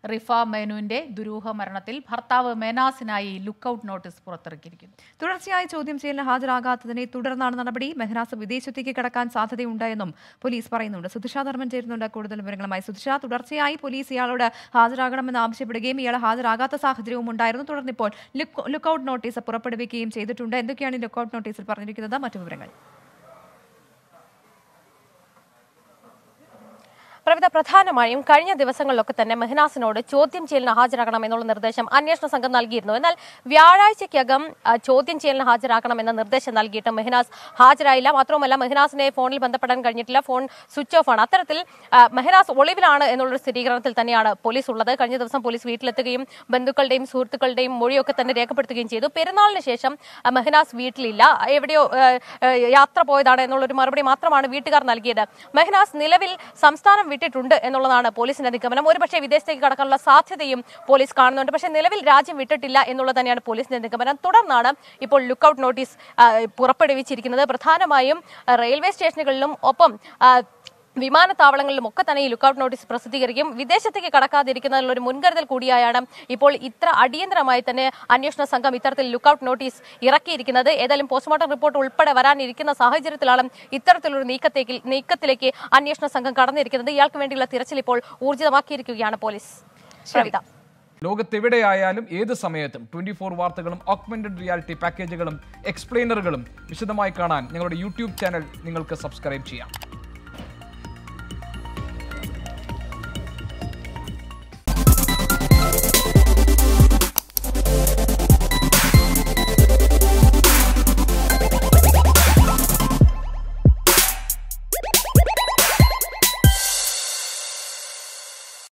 റിഫ മേനുവിന്റെ ദുരൂഹ മരണത്തിൽ ഭർത്താവ് മേനാസിനായി ലുക്കൌട്ട് നോട്ടീസ് പുറത്തിറക്കിയിരിക്കുന്നു തുടർച്ചയായി ചോദ്യം ചെയ്യലിന് ഹാജരാകാത്തതിനെ തുടർന്നാണ് നടപടി മെഹനാസ് വിദേശത്തേക്ക് കടക്കാൻ സാധ്യതയുണ്ടെന്നും പോലീസ് പറയുന്നുണ്ട് സുധിഷ ധർമ്മൻ ചേരുന്നുണ്ട് കൂടുതൽ വിവരങ്ങളുമായി സുധിഷ തുടർച്ചയായി പോലീസ് ഇയാളോട് ഹാജരാകണമെന്ന് ആവശ്യപ്പെടുകയും ഇയാൾ ഹാജരാകാത്ത സാഹചര്യവും ഉണ്ടായിരുന്നു തുടർന്ന് ഇപ്പോൾ ലുക്കൌട്ട് നോട്ടീസ് പുറപ്പെടുവിക്കുകയും ചെയ്തിട്ടുണ്ട് എന്തൊക്കെയാണ് ഈ ലുക്കൌട്ട് നോട്ടീസിൽ പറഞ്ഞിരിക്കുന്നത് മറ്റു വിവരങ്ങൾ പ്രവിധ പ്രധാനമായും കഴിഞ്ഞ ദിവസങ്ങളിലൊക്കെ തന്നെ മെഹനാസിനോട് ചോദ്യം ചെയ്യലിന് ഹാജരാകണം എന്നുള്ള നിർദ്ദേശം അന്വേഷണ സംഘം നൽകിയിരുന്നു എന്നാൽ വ്യാഴാഴ്ചയ്ക്കകം ആ, ചോദ്യം ചെയ്യലിന് ഹാജരാക്കണം എന്ന നിർദ്ദേശം നൽകിയിട്ട് മെഹനാസ് ഹാജരായില്ല മാത്രവുമല്ല മെഹനാസിനെ ഫോണിൽ ബന്ധപ്പെടാൻ കഴിഞ്ഞിട്ടില്ല ഫോൺ സ്വിച്ച് ഓഫ് ആണ് അത്തരത്തിൽ ആ, മെഹനാസ് ഒളിവിലാണ് എന്നുള്ളൊരു സ്ഥിരീകരണത്തിൽ തന്നെയാണ് പോലീസ് ഉള്ളത് കഴിഞ്ഞ ദിവസം പോലീസ് വീട്ടിലെത്തുകയും ബന്ധുക്കളുടെയും സുഹൃത്തുക്കളുടെയും മൊഴിയൊക്കെ തന്നെ രേഖപ്പെടുത്തുകയും ചെയ്തു പെരുന്നാളിന് ശേഷം ആ, മെഹനാസ് വീട്ടിലില്ല എവിടെയോ ആ, ആ, യാത്ര പോയതാണ് എന്നുള്ളൊരു മറുപടി മാത്രമാണ് വീട്ടുകാർ നൽകിയത് മെഹനാസ് നിലവിൽ സംസ്ഥാനം വിട്ടിട്ടുണ്ട് എന്നുള്ളതാണ് പോലീസിന്റെ നിഗമനം ഒരുപക്ഷെ വിദേശത്തേക്ക് കടക്കാനുള്ള സാധ്യതയും പോലീസ് കാണുന്നുണ്ട് പക്ഷേ നിലവിൽ രാജ്യം വിട്ടിട്ടില്ല എന്നുള്ളത് തന്നെയാണ് പോലീസിന്റെ നിഗമനം തുടർന്നാണ് ഇപ്പോൾ ലുക്കൌട്ട് നോട്ടീസ് ആ, പുറപ്പെടുവിച്ചിരിക്കുന്നത് പ്രധാനമായും ആ, റെയിൽവേ സ്റ്റേഷനുകളിലും ഒപ്പം ആ, വിമാനത്താവളങ്ങളിലും ഒക്കെ തന്നെ ഈ ലുക്കൌട്ട് നോട്ടീസ് പ്രസിദ്ധീകരിക്കും വിദേശത്തേക്ക് കടക്കാതിരിക്കുന്നതിനുള്ള ഒരു മുൻകരുതൽ കൂടിയായാണ് ഇപ്പോൾ ഇത്ര അടിയന്തരമായി തന്നെ അന്വേഷണ സംഘം ഇത്തരത്തിൽ ലുക്കൌട്ട് നോട്ടീസ് ഇറക്കിയിരിക്കുന്നത് ഏതായാലും പോസ്റ്റ്മോർട്ടം റിപ്പോർട്ട് ഉൾപ്പെടെ വരാനിരിക്കുന്ന സാഹചര്യത്തിലാണ് ഇത്തരത്തിലൊരു നീക്കത്തേക്ക് നീക്കത്തിലേക്ക് അന്വേഷണ സംഘം കടന്നിരിക്കുന്നത് ഇയാൾക്ക് വേണ്ടിയുള്ള തിരച്ചിൽ ഇപ്പോൾ ഊർജിതമാക്കിയിരിക്കുകയാണ് പോലീസ് പ്രവിത ലോകത്തെവിടെയായാലും ഏത് സമയത്തും ട്വന്റി ഫോർ വാർത്തകളും ഓഗ്മെന്റഡ് റിയാലിറ്റി പാക്കേജുകളും എക്സ്പ്ലെയിനറുകളും വിശദമായി കാണാൻ ഞങ്ങളുടെ യൂട്യൂബ് ചാനൽ നിങ്ങൾക്ക് സബ്സ്ക്രൈബ് ചെയ്യാം